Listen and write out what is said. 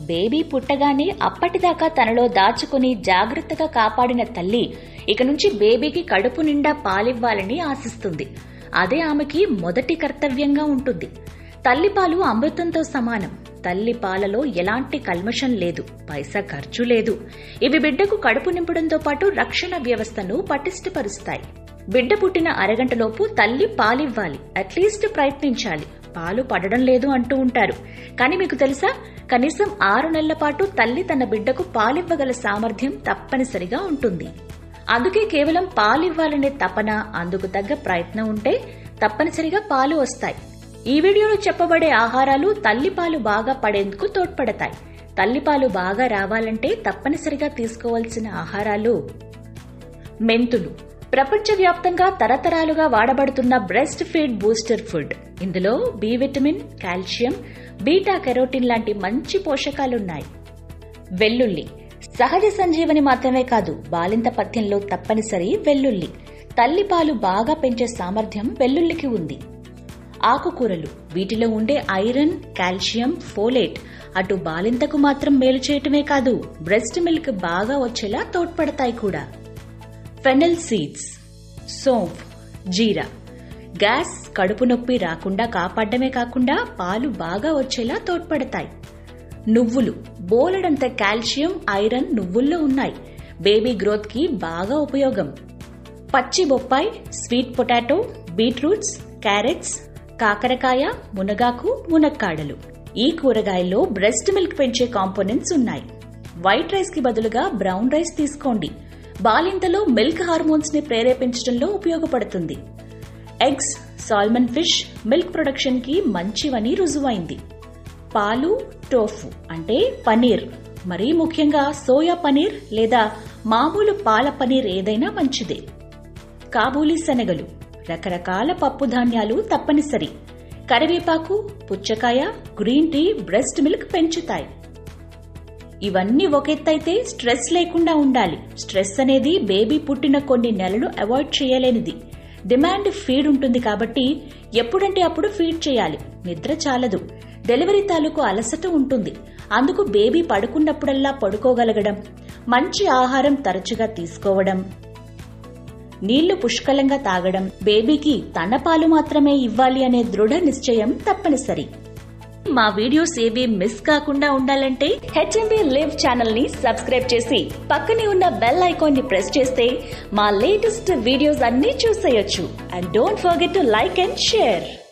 baby పుట్టగానే అప్పటిదాకా తనలో దాచుకుని జాగ్రత్తగా కాపాడిన తల్లి ఇక నుంచి బేబీకి కడుపు నిండా పాలివ్వాలని ఆశిస్తుంది అదే ఆమెకి మొదటి కర్తవ్యంగా ఉంటుంది తల్లిపాలు అమృతంతో సమానం తల్లి పాలలో ఎలాంటి కల్మషం లేదు పైసా ఖర్చు లేదు ఇవి బిడ్డకు కడుపు నింపడంతో పాటు రక్షణ వ్యవస్థను పటిష్టపరుస్తాయి బిడ్డ పుట్టిన అరగంటలోపు తల్లి పాలివ్వాలి అట్లీస్ట్ ప్రయత్నించాలి పాలు పడడం లేదు అంటూ ఉంటారు కానీ మీకు తెలుసా కనీసం ఆరు నెలల పాటు తల్లి తన బిడ్డకు పాలివ్వగల సామర్థ్యం తప్పనిసరిగా ఉంటుంది అందుకే కేవలం పాలివ్వాలనే తపన అందుకు తగ్గ ప్రయత్నం ఉంటే తప్పనిసరిగా పాలు వస్తాయి ఈ వీడియోలో చెప్పబడే ఆహారాలు తల్లిపాలు బాగా పడేందుకు తోడ్పడతాయి తల్లిపాలు బాగా రావాలంటే తప్పనిసరిగా తీసుకోవాల్సిన ఆహారాలు మెంతులు ప్రపంచవ్యాప్తంగా తరతరాలుగా వాడబడుతున్న బ్రెస్ట్ ఫీడ్ బూస్టర్ ఫుడ్ ఇందులో B vitamin calcium beta carotene లాంటి మంచి పోషకాలున్నాయి వెల్లుల్లి సహజ సంజీవని మాత్రమే కాదు బాలింత పథ్యంలో తప్పనిసరి వెల్లుల్లి తల్లిపాలు బాగా పెంచే సామర్థ్యం వెల్లుల్లికి ఉంది ఆకుకూరలు వీటిలో ఉండే ఐరన్ కాల్షియం ఫోలేట్ అటు బాలింతకు మాత్రం మేలు చేయటమే కాదు బ్రెస్ట్ మిల్క్ బాగా వచ్చేలా తోడ్పడతాయి కూడా ఫెనల్ సీడ్స్ సోంఫ్ జీరా గ్యాస్ కడుపు నొప్పి రాకుండా కాపాడమే కాకుండా పాలు బాగా వచ్చేలా తోడ్పడతాయి నువ్వులు బోలెడంత కాల్షియం ఐరన్ నువ్వుల్లో ఉన్నాయి బేబీ గ్రోత్ కి బాగా ఉపయోగం పచ్చి బొప్పాయి స్వీట్ పొటాటో బీట్రూట్స్ క్యారెట్స్ కాకరకాయ మునగాకు మునక్కాడలు ఈ కూరగాయల్లో బ్రెస్ట్ మిల్క్ పెంచే కాంపోనెంట్స్ ఉన్నాయి వైట్ రైస్ కి బదులుగా బ్రౌన్ రైస్ తీసుకోండి బాలింతలో మిల్క్ హార్మోన్స్ ని ప్రేరేపించడంలో ఉపయోగపడుతుంది eggs salmon fish milk production కి మంచివని రుజువైంది పాలు టోఫు అంటే పనీర్ మరీ ముఖ్యంగా సోయా పనీర్ లేదా మామూలు పాల పనీర్ ఏదైనా మంచిదే కాబూలీ శనగలు రకరకాల పప్పు ధాన్యాలు తప్పనిసరి కరివేపాకు పుచ్చకాయ గ్రీన్ టీ బ్రెస్ట్ మిల్క్ పెంచుతాయి ఇవన్నీ ఒకెత్తైతే స్ట్రెస్ లేకుండా ఉండాలి స్ట్రెస్ అనేది బేబీ పుట్టిన కొన్ని నెలలు అవాయిడ్ చేయలేనిది డిమాండ్ ఫీడ్ ఉంటుంది కాబట్టి ఎప్పుడంటే అప్పుడు ఫీడ్ చేయాలి నిద్ర చాలదు డెలివరీ తాలూకు అలసట ఉంటుంది అందుకు బేబీ పడుకున్నప్పుడల్లా పడుకోగలగడం మంచి ఆహారం తరచుగా తీసుకోవడం నీళ్లు పుష్కలంగా తాగడం బేబీకి తన పాలు మాత్రమే ఇవ్వాలి అనే దృఢ నిశ్చయం తప్పనిసరి మా వీడియోస్ ఏవి మిస్ కాకుండా ఉండాలంటే హెచ్ఎంబి లివ్ ఛానల్ ని సబ్స్క్రైబ్ చేసి పక్కనే ఉన్న బెల్ ఐకాన్ ని ప్రెస్ చేస్తే మా లేటెస్ట్ వీడియోస్ అన్ని చూసేయొచ్చు and don't forget to like and share